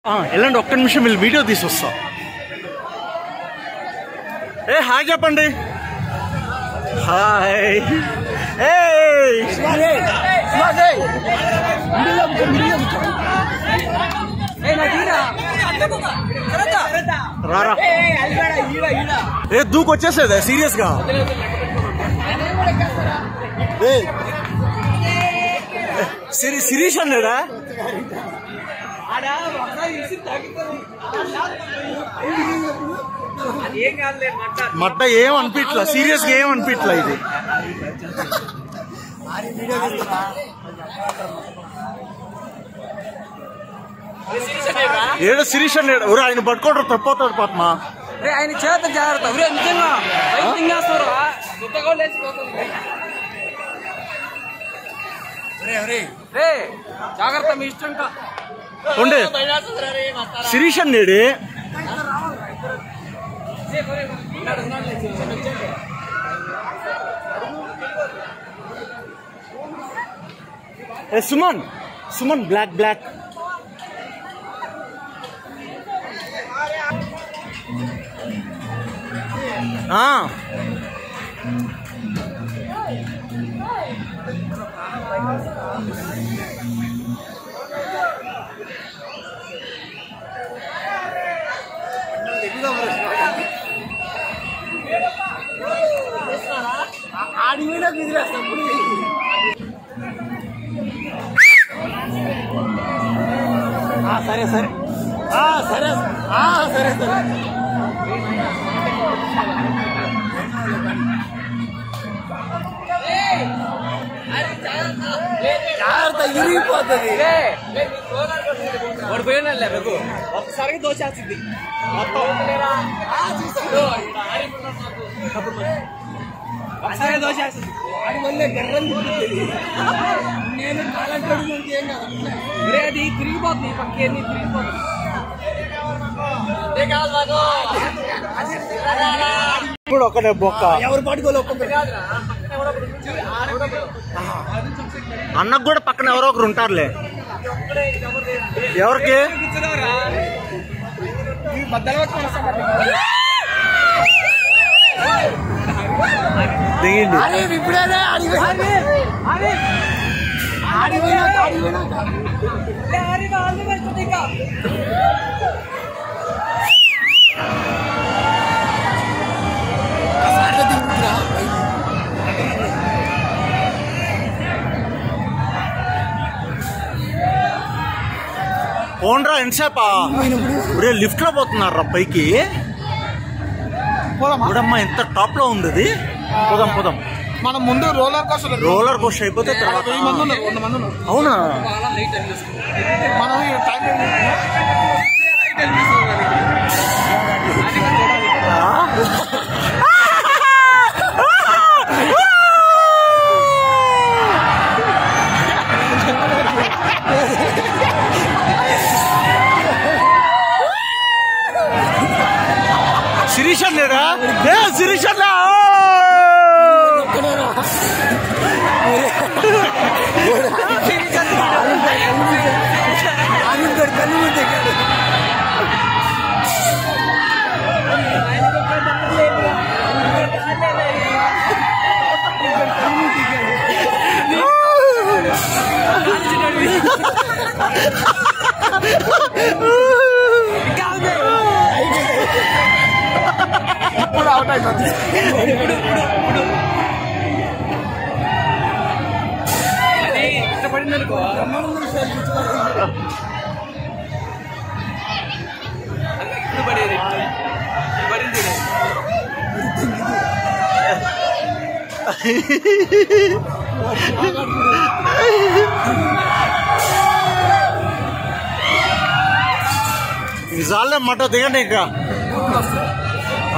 ఆ, వెళ్ళండి ఒక్క నిమిషం వీళ్ళు వీడియో తీసి వస్తా ఏ హాయ్ చెప్పండి హాయ్ ఏ రారా ఏ దూకు వచ్చేసేదా సీరియస్ గా ఏ, సిరి శిరీష్ అన్నాడా మట్ట ఏం అనిపించలా సీరియస్ గా ఏం అనిపించలా ఇది ఏదో శిరీష్ అన్నాడు ఊరు ఆయన పట్టుకోవడం తప్పిపోతాడు పాపమా రే ఆయన చేత జాగ్రత్త ఒరే నిజంగా బయట తింగేస్తారు గుత్తగా లేచిపోతుంది రే జాగ్రత్త మీ ఇష్టం కా ఉండే శిరీష్ అన్నాడు ఏ సుమన్ సుమన్ బ్లాక్ బ్లాక్ ఆ సరే సరే ఆ, సరే ఆ, సరే సరే జాగ్రత్త ఇరిగిపోతుంది వాడు పోయినా రఘు ఒక్కసారిగా దోచేస్తుంది ఒకసారి దోచేస్తుంది వాడి వల్లే గర్రం తిరుగుతుంది నేను కాలంటాడు మనకి ఏం కాదు రే అది తిరిగిపోతుంది ఈ పక్కకి అన్ని తిరిగిపోతుంది ఇప్పుడు ఒకటే బొక్క ఎవరు పట్టుకోలే ఒక్కొక్కరు అన్నకు కూడా పక్కన ఎవరో ఒకరు ఉంటారులే ఎవరికి దిగింది అరే ఇప్పుడే అడిగిపోయినా అడిగిపోయినా అడిగిపోయినా అట్లా తిరుగుతురా పోన్రా ఎంతసేపా ఇప్పుడే లిఫ్ట్ లో పోతున్నారా పైకి ఇప్పుడమ్మా ఎంత టాప్ లో ఉంది అది పోదాం పోదాం మనం ముందు రోలర్ కోస్టర్ రోలర్ కోస్ట్ అయిపోతే తర్వాత వెయ్యి మంది ఉన్నారు వంద మంది ఉన్నారు అవునా మనం ఈ టైం శిరీష్ అన్నాడా ఏ శిరీష్ అన్నా ఆగింటాడు కళ్ళు ముందు ఇప్పుడు అవుట్ అయిపోతుంది అది ఇష్టపడింది అనుకో ఇప్పుడు పడేది పడింది నిజాలే మట దిగండి ఇంకా